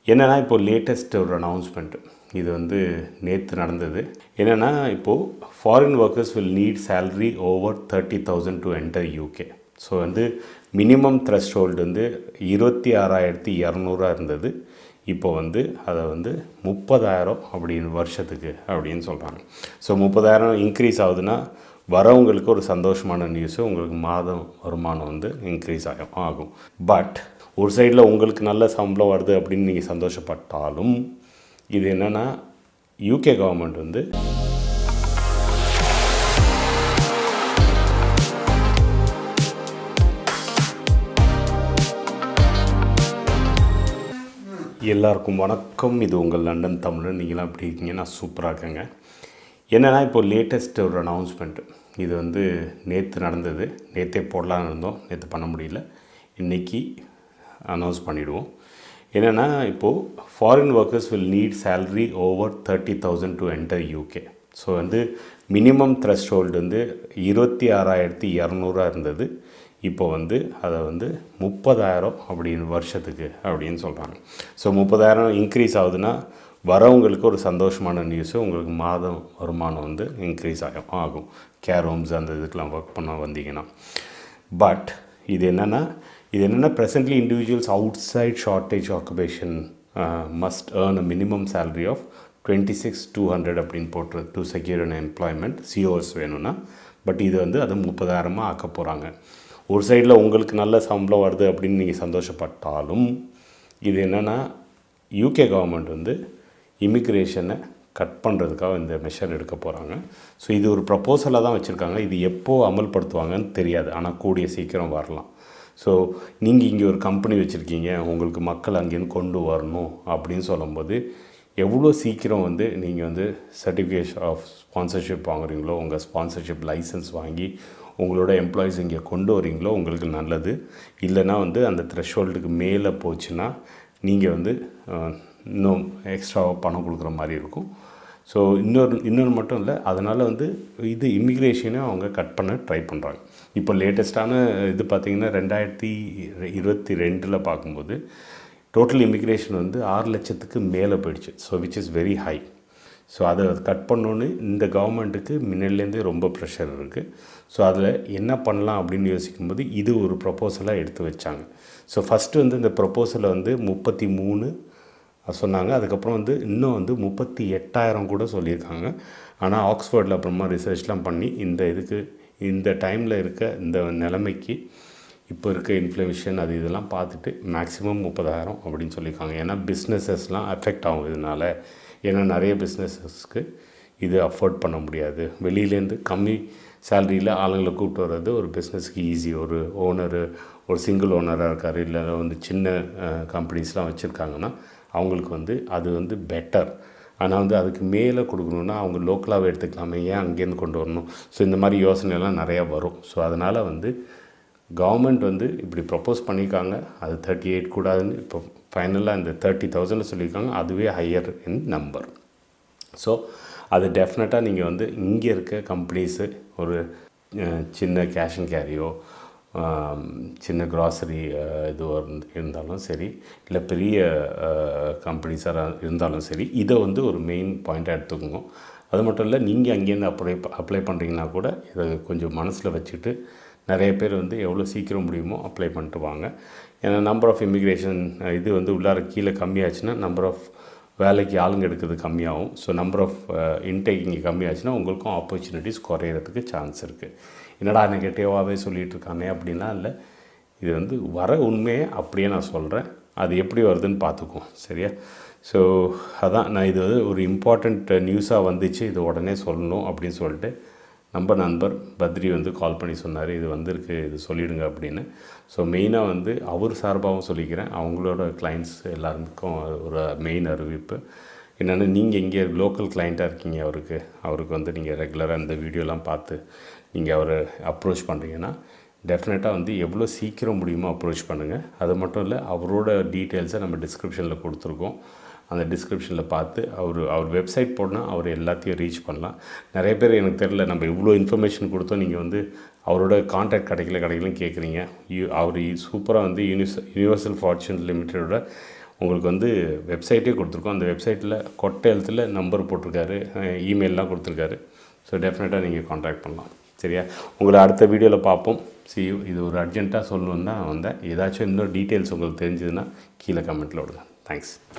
என்னென்னா இப்போ லேட்டஸ்ட் ஒரு அனௌன்ஸ்மெண்ட் இது வந்து நேற்று நடந்தது என்னென்னா இப்போது foreign workers will need salary over thirty thousand to enter UK so வந்து மினிமம் த்ரெஷ்ஹோல்டு வந்து இருபத்தி ஆறாயிரத்தி இரநூறா இருந்தது இப்போ வந்து அதை வந்து முப்பதாயிரம் அப்படின்னு வருஷத்துக்கு அப்படின்னு சொல்கிறாங்க ஸோ முப்பதாயிரம் இன்க்ரீஸ் ஆகுதுன்னா வரவங்களுக்கு ஒரு சந்தோஷமான நியூஸு உங்களுக்கு மாதம் வருமானம் வந்து இன்க்ரீஸ் ஆகும் ஆகும் பட் ஒரு சைடில் உங்களுக்கு நல்ல சம்பளம் வருது அப்படின்னு நீங்கள் சந்தோஷப்பட்டாலும் இது என்னென்னா யூகே கவர்மெண்ட் வந்து எல்லாருக்கும் வணக்கம் இது உங்கள் லண்டன் தமிழன் நீங்களாம் எப்படி இருக்கீங்க நான் சூப்பராக இருக்கேங்க என்னென்னா இப்போ லேட்டஸ்ட் ஒரு அனௌன்ஸ்மெண்ட் இது வந்து நேற்று நடந்தது நேற்றே போடலான்னு இருந்தோம் நேற்று பண்ண முடியல இன்றைக்கி அனௌன்ஸ் பண்ணிவிடுவோம் என்னென்னா இப்போது foreign workers will need salary over thirty thousand to enter UK so வந்து மினிமம் த்ரெஷ்ஹோல்டு வந்து இருபத்தி ஆறாயிரத்தி இரநூறா இருந்தது இப்போ வந்து அதை வந்து முப்பதாயிரம் அப்படின்னு வருஷத்துக்கு அப்படின்னு சொல்கிறாங்க ஸோ முப்பதாயிரம் இன்க்ரீஸ் ஆகுதுன்னா வரவங்களுக்கு ஒரு சந்தோஷமான நியூஸு உங்களுக்கு மாதம் வருமானம் வந்து இன்க்ரீஸ் ஆகும் ஆகும் கேர் ஹோம்ஸ் அந்த இதுக்கெலாம் ஒர்க் பண்ண வந்தீங்கன்னா பட் இது என்னென்னா இது என்னென்னா presently individuals outside shortage occupation must earn a minimum salary of twenty six two hundred அப்படின்னு போட்டு to secure an employment COS வேணும்னா பட் இது வந்து அது முப்பதாயிரமாக ஆக்க போகிறாங்க ஒரு சைடில் உங்களுக்கு நல்ல சம்பளம் வருது அப்படின்னு நீங்கள் சந்தோஷப்பட்டாலும் இது என்னென்னா யூகே கவர்மெண்ட் வந்து இமிக்ரேஷனை கட் பண்ணுறதுக்காக இந்த மெஷர் எடுக்க போகிறாங்க ஸோ இது ஒரு ப்ரப்போசலாக தான் வச்சுருக்காங்க இது எப்போது அமல்படுத்துவாங்கன்னு தெரியாது ஆனால் கூடிய சீக்கிரம் வரலாம் ஸோ நீங்கள் இங்கே ஒரு கம்பெனி வச்சுருக்கீங்க உங்களுக்கு மக்கள் அங்கேருந்து கொண்டு வரணும் அப்படின்னு சொல்லும்போது எவ்வளோ சீக்கிரம் வந்து நீங்கள் வந்து சர்டிஃபிகேஷன் ஆஃப் ஸ்பான்சர்ஷிப் வாங்குறீங்களோ உங்கள் ஸ்பான்சர்ஷிப் லைசன்ஸ் வாங்கி உங்களோட எம்ப்ளாயீஸ் இங்கே கொண்டு வரீங்களோ உங்களுக்கு நல்லது இல்லைனா வந்து அந்த த்ரெஷ்ஹோல்டுக்கு மேலே போச்சுன்னா நீங்கள் வந்து இன்னும் எக்ஸ்ட்ராவாக பணம் கொடுக்குற மாதிரி இருக்கும் ஸோ இன்னொரு இன்னொரு மட்டும் இல்லை அதனால் வந்து இது இமிக்ரேஷனை அவங்க கட் பண்ண ட்ரை பண்ணுறாங்க இப்போ லேட்டஸ்ட்டான இது பார்த்திங்கன்னா ரெண்டாயிரத்தி இருபத்தி ரெண்டில் பார்க்கும்போது டோட்டல் இமிக்ரேஷன் வந்து ஆறு லட்சத்துக்கு மேலே போயிடுச்சு so which is very high so அதை கட் பண்ணோன்னு இந்த கவர்மெண்ட்டுக்கு முன்னாடிலேருந்தே ரொம்ப ப்ரெஷர் இருக்குது ஸோ அதில் என்ன பண்ணலாம் அப்படின்னு யோசிக்கும்போது இது ஒரு ப்ரப்போசலாக எடுத்து வச்சாங்க ஸோ ஃபஸ்ட்டு வந்து இந்த ப்ரப்போசலை வந்து முப்பத்தி மூணு சொன்னாங்க அதுக்கப்புறம் வந்து இன்னும் வந்து முப்பத்தி எட்டாயிரம் கூட சொல்லியிருக்காங்க ஆனால் ஆக்ஸ்ஃபோர்டில் அப்புறமா ரிசர்ச்லாம் பண்ணி இந்த இதுக்கு இந்த டைமில் இருக்க இந்த நிலைமைக்கு இப்போ இருக்க இன்ஃப்ளேஷன் அது இதெல்லாம் பார்த்துட்டு மேக்ஸிமம் முப்பதாயிரம் அப்படின்னு சொல்லியிருக்காங்க ஏன்னா பிஸ்னஸஸ்லாம் அஃபெக்ட் ஆகும் இதனால் ஏன்னா நிறைய பிஸ்னஸஸ்க்கு இது அஃபோர்ட் பண்ண முடியாது வெளியிலேருந்து கம்மி சேலரியில் ஆளுங்களை கூப்பிட்டு வர்றது ஒரு பிஸ்னஸ்க்கு ஈஸி ஒரு ஓனரு ஒரு சிங்கிள் ஓனராக இருக்கார் இல்லை வந்து சின்ன கம்பெனிஸ்லாம் வச்சுருக்காங்கன்னா அவங்களுக்கு வந்து அது வந்து பெட்டர் ஆனால் வந்து அதுக்கு மேலே கொடுக்கணுன்னா அவங்க லோக்கலாகவே எடுத்துக்கலாமே ஏன் அங்கேருந்து கொண்டு வரணும் ஸோ இந்த மாதிரி யோசனைலாம் நிறையா வரும் ஸோ அதனால் வந்து கவர்மெண்ட் வந்து இப்படி ப்ரப்போஸ் பண்ணியிருக்காங்க அது தேர்ட்டி எயிட் கூடாதுன்னு இப்போ ஃபைனலாக இந்த தேர்ட்டி தௌசண்ட் சொல்லியிருக்காங்க அதுவே ஹையர் இன் நம்பர் ஸோ அது டெஃபினட்டாக நீங்கள் வந்து இங்கே இருக்க கம்பெனிஸு ஒரு சின்ன கேஷ் அண்ட் கேரியோ சின்ன க்ராசரி இது இருந்தாலும் சரி இல்லை பெரிய கம்பெனிஸாக இருந்தாலும் சரி இதை வந்து ஒரு மெயின் பாயிண்ட்டாக எடுத்துக்கோங்க அது மட்டும் இல்லை நீங்கள் அங்கேருந்து அப்ளை அப்ளை பண்ணுறீங்கன்னா கூட இதை கொஞ்சம் மனசில் வச்சுட்டு நிறைய பேர் வந்து எவ்வளோ சீக்கிரம் முடியுமோ அப்ளை பண்ணிட்டு வாங்க ஏன்னா நம்பர் ஆஃப் இமிக்ரேஷன் இது வந்து உள்ளார கீழே கம்மியாச்சுன்னா நம்பர் ஆஃப் வேலைக்கு ஆளுங்க எடுக்கிறது கம்மியாகும் ஸோ நம்பர் ஆஃப் இன்டேக் இங்கே கம்மியாச்சுன்னா உங்களுக்கும் ஆப்பர்ச்சுனிட்டிஸ் குறையிறதுக்கு சான்ஸ் இருக்குது என்னடா நெகட்டிவாகவே சொல்லிகிட்டு இருக்கானே அப்படின்னா இல்லை இது வந்து வர உண்மையே அப்படியே நான் சொல்கிறேன் அது எப்படி வருதுன்னு பார்த்துக்குவோம் சரியா ஸோ அதான் நான் இது வந்து ஒரு இம்பார்ட்டண்ட் நியூஸாக வந்துச்சு இது உடனே சொல்லணும் அப்படின்னு சொல்லிட்டு நம்ம நண்பர் பத்ரி வந்து கால் பண்ணி சொன்னார் இது வந்திருக்கு இது சொல்லிவிடுங்க அப்படின்னு ஸோ மெயினாக வந்து அவர் சார்பாகவும் சொல்லிக்கிறேன் அவங்களோட கிளைண்ட்ஸ் எல்லாருக்கும் ஒரு மெயின் அறிவிப்பு என்னென்னா நீங்கள் இங்கே லோக்கல் கிளைண்ட்டாக இருக்கீங்க அவருக்கு அவருக்கு வந்து நீங்கள் ரெகுலராக இந்த வீடியோலாம் பார்த்து நீங்கள் அவரை அப்ரோச் பண்ணுறீங்கன்னா டெஃபினட்டாக வந்து எவ்வளோ சீக்கிரம் முடியுமோ அப்ரோச் பண்ணுங்கள் அது மட்டும் இல்லை அவரோட டீட்டெயில்ஸை நம்ம டிஸ்கிரிப்ஷனில் கொடுத்துருக்கோம் அந்த டிஸ்கிரிப்ஷனில் பார்த்து அவர் அவர் வெப்சைட் போனால் அவர் எல்லாத்தையும் ரீச் பண்ணலாம் நிறைய பேர் எனக்கு தெரில நம்ம இவ்வளோ இன்ஃபர்மேஷன் கொடுத்தோம் நீங்கள் வந்து அவரோட கான்டாக்ட் கிடைக்கல கிடைக்கலன்னு கேட்குறீங்க யூ அவர் சூப்பராக வந்து யூனிஸ் யூனிவர்சல் ஃபார்ச்சூன் லிமிட்டடோட உங்களுக்கு வந்து வெப்சைட்டே கொடுத்துருக்கோம் அந்த வெப்சைட்டில் கொட்டை எழுத்தில் நம்பர் போட்டிருக்காரு இமெயிலெலாம் கொடுத்துருக்காரு ஸோ டெஃபினட்டாக நீங்கள் காண்டாக்ட் பண்ணலாம் சரியா உங்களை அடுத்த வீடியோவில் பார்ப்போம் சி இது ஒரு அர்ஜென்ட்டாக சொல்லணுன்னு தான் வந்தேன் ஏதாச்சும் இன்னும் டீட்டெயில்ஸ் உங்களுக்கு தெரிஞ்சதுன்னா கீழே கமெண்ட்டில் விடுங்க தேங்க்ஸ்